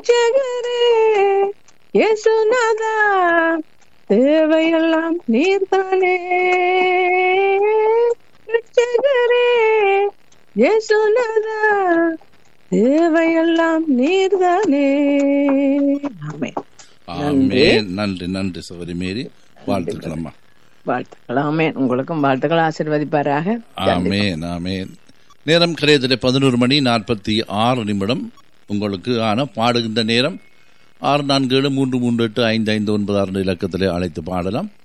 ரட்சகரே இயேசுநாதா தேவையெல்லாம் நீர்தானே ரட்சகரே இயேசுநாதா தேவையெல்லாம் நீர்தானே ஆமே ஆமே நன்றி நன்றி சகோதரி மேரி வாழ்த்துக்கள் அம்மா வாழ்த்துக்கள் ஆமேன் உங்களுக்கும் வாழ்த்துக்கள் ஆசீர்வதிப்பாராக ஆமேன் ஆமேன் நேரம் கரையத்திலே பதினோரு மணி நாற்பத்தி ஆறு நிமிடம் உங்களுக்கு ஆன பாடுகின்ற நேரம் ஆறு நான்கு ஏழு மூன்று மூன்று எட்டு ஐந்து ஐந்து ஒன்பது ஆறு இலக்கத்திலே அழைத்து பாடலாம்